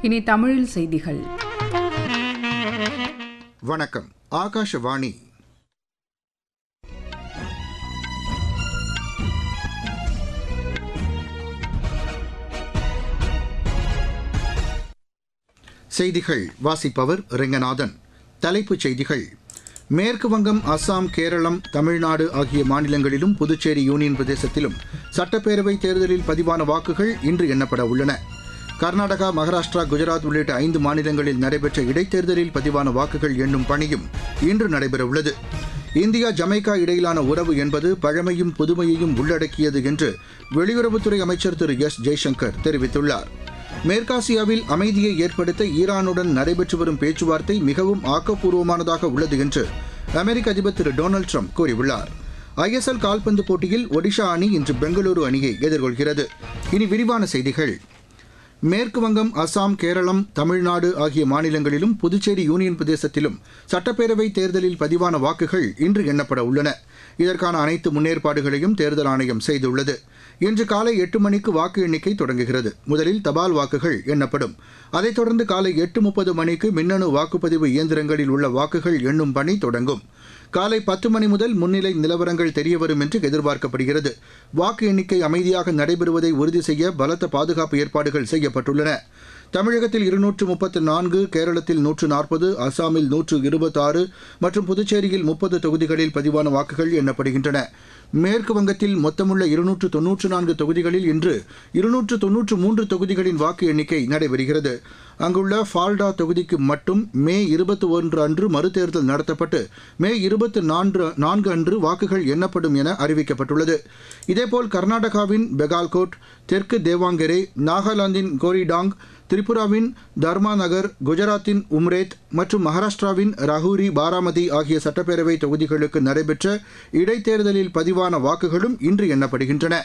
இனி தமிழில் செய்திகள் வணக்கம் ஆகாஷவாணி செய்திகள் வாசிப்பவர் ரெங்கநாதன் தலைப்புச் செய்திகள் மேற்கு வங்கம் அஸ்ஸாம் கேரளம் தமிழ்நாடு ஆகிய மாநிலங்களிலும் புதுச்சேரி யூனியன் பிரதேசத்திலும் சட்டப்பேரவை தேர்தலில் பதிவான வாக்குகள் இன்று எண்ணப்பட உள்ளன கர்நாடகா மகாராஷ்டிரா குஜராத் உள்ளிட்ட ஐந்து மாநிலங்களில் நடைபெற்ற இடைத்தேர்தலில் பதிவான வாக்குகள் எண்ணும் பணியும் இன்று நடைபெறவுள்ளது இந்தியா ஜமைக்கா இடையிலான உறவு என்பது பழமையும் புதுமையையும் உள்ளடக்கியது என்று வெளியுறவுத்துறை அமைச்சர் திரு எஸ் ஜெய்சங்கர் தெரிவித்துள்ளார் மேற்காசியாவில் அமைதியை ஏற்படுத்த ஈரானுடன் நடைபெற்று வரும் பேச்சுவார்த்தை மிகவும் ஆக்கப்பூர்வமானதாக உள்ளது என்று அமெரிக்க அதிபர் திரு டொனால்டு ட்ரம்ப் கூறியுள்ளார் ஐஎஸ்எல் கால்பந்து போட்டியில் ஒடிஷா அணி இன்று பெங்களூரு அணியை எதிர்கொள்கிறது இனி விரிவான செய்திகள் மேற்கு வங்கம் அசாம் கேரளம் தமிழ்நாடு ஆகிய மாநிலங்களிலும் புதுச்சேரி யூனியன் பிரதேசத்திலும் சட்டப்பேரவை தேர்தலில் பதிவான வாக்குகள் இன்று எண்ணப்பட உள்ளன இதற்கான அனைத்து முன்னேற்பாடுகளையும் தேர்தல் ஆணையம் செய்துள்ளது இன்று காலை எட்டு மணிக்கு வாக்கு எண்ணிக்கை தொடங்குகிறது முதலில் தபால் வாக்குகள் எண்ணப்படும் அதைத் தொடர்ந்து காலை எட்டு முப்பது மணிக்கு மின்னணு வாக்குப்பதிவு இயந்திரங்களில் உள்ள வாக்குகள் எண்ணும் பணி தொடங்கும் காலை பத்து மணி முதல் முன்னிலை நிலவரங்கள் தெரியவரும் என்று எதிர்பார்க்கப்படுகிறது வாக்கு எண்ணிக்கை அமைதியாக நடைபெறுவதை உறுதி செய்ய பலத்த பாதுகாப்பு ஏற்பாடுகள் செய்யப்பட்டுள்ளன தமிழகத்தில் இருநூற்று முப்பத்து நான்கு கேரளத்தில் நூற்று நாற்பது அசாமில் நூற்று இருபத்தாறு மற்றும் புதுச்சேரியில் முப்பது தொகுதிகளில் பதிவான வாக்குகள் எண்ணப்படுகின்றன மேற்கு வங்கத்தில் மொத்தமுள்ள இருநூற்று தொன்னூற்று நான்கு தொகுதிகளில் இன்று இருநூற்று தொன்னூற்று மூன்று தொகுதிகளின் வாக்கு எண்ணிக்கை நடைபெறுகிறது அங்குள்ள ஃபால்டா தொகுதிக்கு மட்டும் மே இருபத்தி ஒன்று அன்று மறுதேர்தல் நடத்தப்பட்டு மே இருபத்தி நான்கு நான்கு அன்று வாக்குகள் எண்ணப்படும் என அறிவிக்கப்பட்டுள்ளது இதேபோல் கர்நாடகாவின் பெகால்கோட் தெற்கு தேவாங்கெரே நாகாலாந்தின் கோரிடாங் திரிபுராவின் தர்மா நகர் குஜராத்தின் உம்ரேத் மற்றும் மகாராஷ்டிராவின் ரஹூரி பாராமதி ஆகிய சட்டப்பேரவை தொகுதிகளுக்கு நடைபெற்ற இடைத்தேர்தலில் பதிவான வாக்குகளும் இன்று எண்ணப்படுகின்றன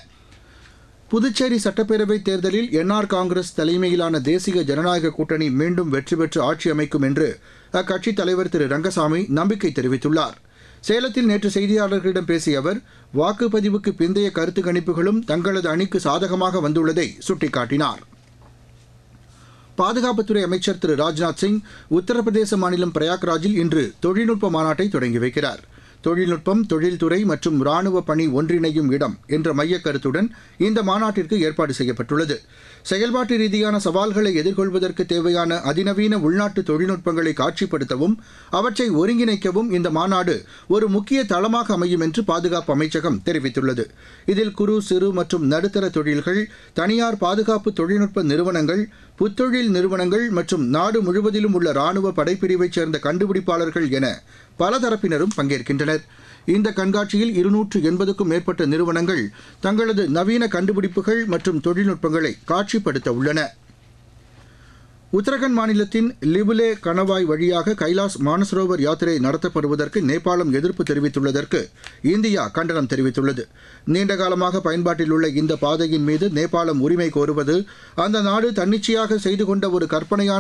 புதுச்சேரி சட்டப்பேரவைத் தேர்தலில் என்ஆர் காங்கிரஸ் தலைமையிலான தேசிய ஜனநாயக கூட்டணி மீண்டும் வெற்றி பெற்று ஆட்சி அமைக்கும் என்று அக்கட்சித் தலைவர் திரு ரங்கசாமி நம்பிக்கை தெரிவித்துள்ளார் சேலத்தில் நேற்று செய்தியாளர்களிடம் பேசிய அவர் வாக்குப்பதிவுக்கு பிந்தைய கருத்து கணிப்புகளும் தங்களது அணிக்கு சாதகமாக வந்துள்ளதை சுட்டிக்காட்டினார் பாதுகாப்புத்துறை அமைச்சர் திரு ராஜ்நாத் சிங் உத்தரப்பிரதேச மாநிலம் பிரயாக்ராஜில் இன்று தொழில்நுட்ப மாநாட்டை தொடங்கி வைக்கிறார் தொழில்நுட்பம் தொழில்துறை மற்றும் ராணுவ பணி ஒன்றிணையும் இடம் என்ற மையக் கருத்துடன் இந்த மாநாட்டிற்கு ஏற்பாடு செய்யப்பட்டுள்ளது செயல்பாட்டு ரீதியான சவால்களை எதிர்கொள்வதற்கு தேவையான அதிநவீன உள்நாட்டு தொழில்நுட்பங்களை காட்சிப்படுத்தவும் அவற்றை ஒருங்கிணைக்கவும் இந்த மாநாடு ஒரு முக்கிய தளமாக அமையும் என்று பாதுகாப்பு அமைச்சகம் தெரிவித்துள்ளது இதில் குறு சிறு மற்றும் நடுத்தர தொழில்கள் தனியார் பாதுகாப்பு தொழில்நுட்ப நிறுவனங்கள் புத்தொழில் நிறுவனங்கள் மற்றும் நாடு முழுவதிலும் உள்ள ராணுவ படைப்பிரிவைச் சேர்ந்த கண்டுபிடிப்பாளர்கள் என பல தரப்பினரும் பங்கேற்கின்றனர் இந்த கண்காட்சியில் இருநூற்று எண்பதுக்கும் மேற்பட்ட நிறுவனங்கள் தங்களது நவீன கண்டுபிடிப்புகள் மற்றும் தொழில்நுட்பங்களை காட்சிப்படுத்த உள்ளன உத்தரகண்ட் மாநிலத்தின் லிபுலே கணவாய் வழியாக கைலாஸ் மானசரோவர் யாத்திரை நடத்தப்படுவதற்கு நேபாளம் எதிர்ப்பு தெரிவித்துள்ளதற்கு இந்தியா கண்டனம் தெரிவித்துள்ளது நீண்டகாலமாக பயன்பாட்டில் உள்ள இந்த பாதையின் மீது நேபாளம் உரிமை கோருவது அந்த நாடு தன்னிச்சையாக செய்து கொண்ட ஒரு கற்பனையான